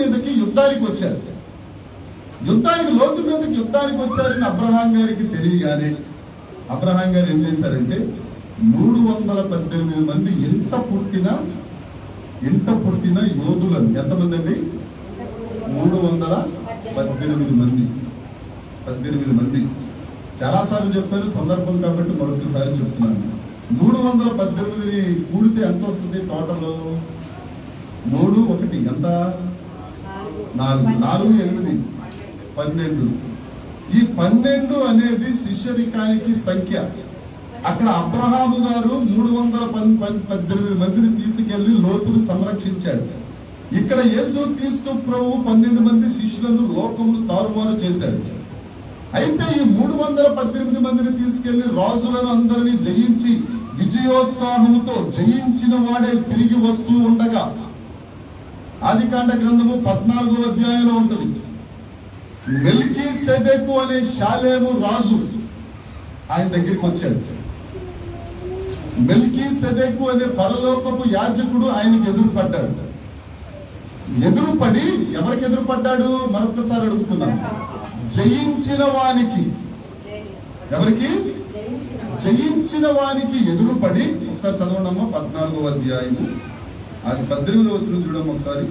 మీదకి యుద్ధానికి వచ్చారు యుద్ధానికి లోతు మీదకి యుద్ధానికి వచ్చారని అబ్రహాం గారికి తెలియగానే అబ్రహాం గారు ఏం చేశారంటే మూడు వందల పద్దెనిమిది మంది ఇంట పుట్టిన ఇంట పుట్టిన యోధులను ఎంతమంది అండి మూడు వందల పద్దెనిమిది మంది పద్దెనిమిది మంది చాలాసార్లు చెప్పాను సందర్భం కాబట్టి మరొకసారి చెప్తున్నాను మూడు వందల పద్దెనిమిదిని కూడితే ఎంత వస్తుంది టోటల్ మూడు ఒకటి ఎంత నాలుగు నాలుగు ఎనిమిది పన్నెండు ఈ పన్నెండు అనేది శిష్యరికానికి సంఖ్య అక్కడ అబ్రహాము గారు మూడు వందల పన్- పన్- పద్దెనిమిది మందిని తీసుకెళ్లి లోతును సంరక్షించాడు ఇక్కడ యేసు క్రీస్తు ప్రభు పన్నెండు మంది శిష్యులను లోకమును తారుమారు చేశాడు అయితే ఈ మూడు వందల పద్దెనిమిది మందిని తీసుకెళ్లి రాజులను అందరినీ జయించి విజయోత్సాహముతో జయించిన వాడే తిరిగి వస్తూ ఉండగా ఆదికాండ గ్రంథము పద్నాలుగో అధ్యాయంలో ఉంటుంది మెల్కీ సెదెకు అనే షాలేము రాజు ఆయన దగ్గరికి వచ్చాడు మెల్కీ సెదెకు అనే పరలోకపు యాజకుడు ఆయనకు ఎదురుపడ్డాడు ఎదురుపడి ఎవరికి ఎదురుపడ్డాడు మరొకసారి అడుగుతున్నాను జయించిన వానికి ఎవరికి జయించిన వానికి ఎదురుపడి ఒకసారి చదవండమ్మా పద్నాలుగో అధ్యాయం అది పద్దెనిమిదో వచ్చిన చూడమ్మా ఒకసారి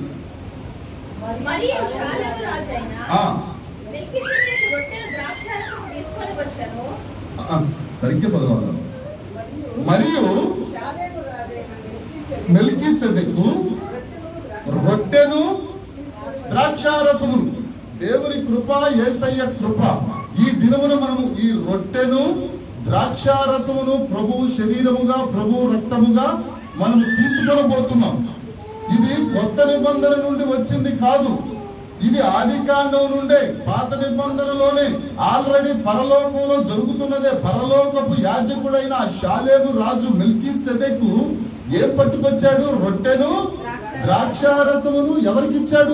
మరియు శాలెము రాజైన ఆ, మెల్కీసెదెకు రొట్టెల ద్రాక్షారసం తీసుకొని వచ్చాను ఆ, సరిగ్గా చదవాలి మరియు శాలేము రాజైన మెల్కీసెదెకు మెల్కీ సెదెకు రొట్టెలు రొట్టెను ద్రాక్షారసమును దేవుని కృప ఏసయ్య కృప ఈ దినమున మనము ఈ రొట్టెను ద్రాక్షారసమును ప్రభువు శరీరముగా ప్రభువు రక్తముగా మనము తీసుకొనబోతున్నాం ఇది కొత్త నిబంధన నుండి వచ్చింది కాదు ఇది ఆది కాండం నుండే పాత నిబంధనలోనే ఆల్రెడీ పరలోకంలో జరుగుతున్నదే పరలోకపు యాజకుడైన ఆ షాలేము రాజు మిల్కీ సెదెకు ఏం పట్టుకొచ్చాడు రొట్టెను ద్రాక్షారసమును ఎవరికి ఇచ్చాడు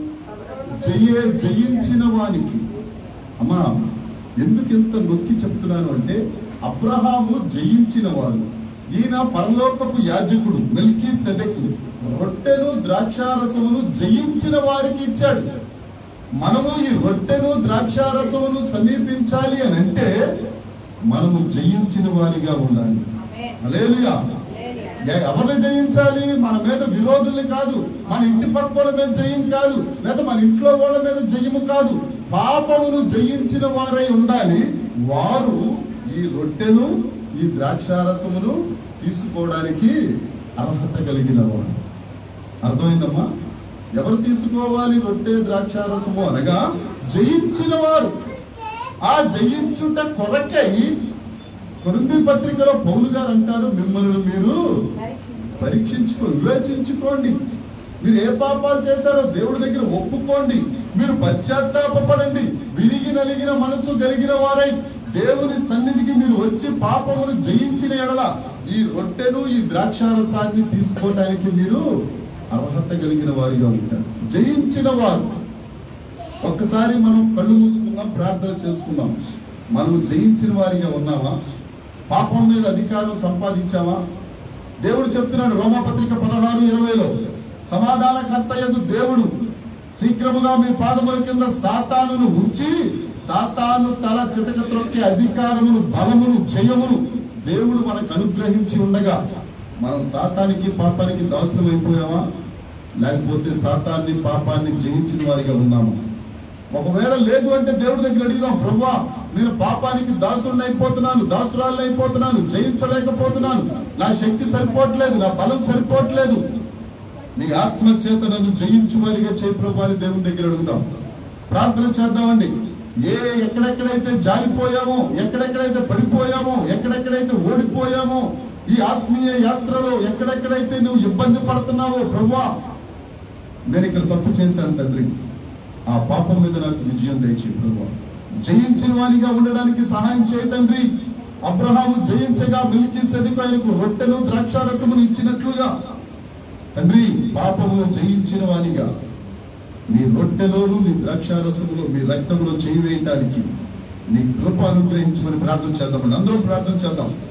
జయ జయించిన వానికి అమ్మా ఎందుకు ఇంత నొక్కి చెప్తున్నాను అంటే అబ్రహాము జయించిన వాడు ఈయన పరలోకపు యాజకుడు మెల్కీ సెదెకు రొట్టెను ద్రాక్షారసమును జయించిన వారికి ఇచ్చాడు మనము ఈ రొట్టెను ద్రాక్షారసమును సమీపించాలి అని అంటే మనము జయించిన వారిగా ఉండాలి హల్లెలూయా ఎ- ఎవరిని జయించాలి మన మీద విరోధుల్ని కాదు మన ఇంటి పక్కల మీద జయం కాదు లేదా మన ఇంట్లో వాళ్ళ మీద జయము కాదు పాపమును జయించిన వారై ఉండాలి వారు ఈ రొట్టెను ఈ ద్రాక్షారసమును తీసుకోవడానికి అర్హత కలిగిన వారు అర్థమైందమ్మా ఎవరు తీసుకోవాలి రొట్టె ద్రాక్షారసము అనగా జయించిన వారు ఆ జయించుట కొరకై కొరింది పత్రికలో పౌలు గారు అంటారు మిమ్మల్ని మీరు పరీక్షించుకో వివేచించుకోండి మీరు ఏ పాపాలు చేశారో దేవుడి దగ్గర ఒప్పుకోండి మీరు పశ్చాత్తాపపడండి విరిగి నలిగిన మనసు కలిగిన వారై దేవుని సన్నిధికి మీరు వచ్చి పాపమును జయించిన ఎడల ఈ రొట్టెను ఈ ద్రాక్షారసాన్ని తీసుకోవటానికి మీరు అర్హత కలిగిన వారిగా ఉంటారు జయించిన వారు ఒక్కసారి మనం కళ్ళు మూసుకుందాం ప్రార్థన చేసుకుందాం మనం జయించిన వారిగా ఉన్నామా పాపం మీద అధికారం సంపాదించామా దేవుడు చెప్తున్నాడు రోమాపత్రిక పదహారు ఇరవైలో సమాధానకర్తయగు దేవుడు శీఘ్రముగా మీ పాదముల కింద సాతానును ఉంచి సాతాను తల చితక త్రొక్కే అధికారమును బలమును జయమును దేవుడు మనకు అనుగ్రహించి ఉండగా మనం సాతానికి పాపానికి దాసులం అయిపోయామా లేకపోతే సాతాన్ని పాపాన్ని జయించిన వారిగా ఉన్నామా ఒకవేళ లేదు అంటే దేవుడి దగ్గర అడిగిదాం ప్రభువా నేను పాపానికి దాసుడిని అయిపోతున్నాను దాసురాలను అయిపోతున్నాను జయించలేకపోతున్నాను నా శక్తి సరిపోవట్లేదు నా బలం సరిపోవట్లేదు నీ ఆత్మ చేత నన్ను జయించు వారిగా చేయి ప్రభు అని దేవుని దగ్గర అడుగుదాం ప్రార్థన చేద్దామండి ఏ ఎక్కడెక్కడైతే జారిపోయామో ఎక్కడెక్కడైతే పడిపోయామో ఎక్కడెక్కడైతే ఓడిపోయామో ఈ ఆత్మీయ యాత్రలో ఎక్కడెక్కడైతే నువ్వు ఇబ్బంది పడుతున్నావో ప్రభువా నేను ఇక్కడ తప్పు చేశాను తండ్రి ఆ పాపం మీద నాకు విజయం దయచే ప్రభు జయించిన వానిగా ఉండడానికి సహాయం చేయ తండ్రి అబ్రహాము జయించగా మిల్కీ సెదికు ఆయనకు రొట్టెను ద్రాక్షారసమును ఇచ్చినట్లుగా తండ్రి పాపమును జయించిన వానిగా నీ రొట్టెలోను నీ ద్రాక్షారసములో మీ రక్తములో చేయి వేయటానికి నీ కృప అనుగ్రహించమని ప్రార్థన చేద్దాం అందరం ప్రార్థన చేద్దాం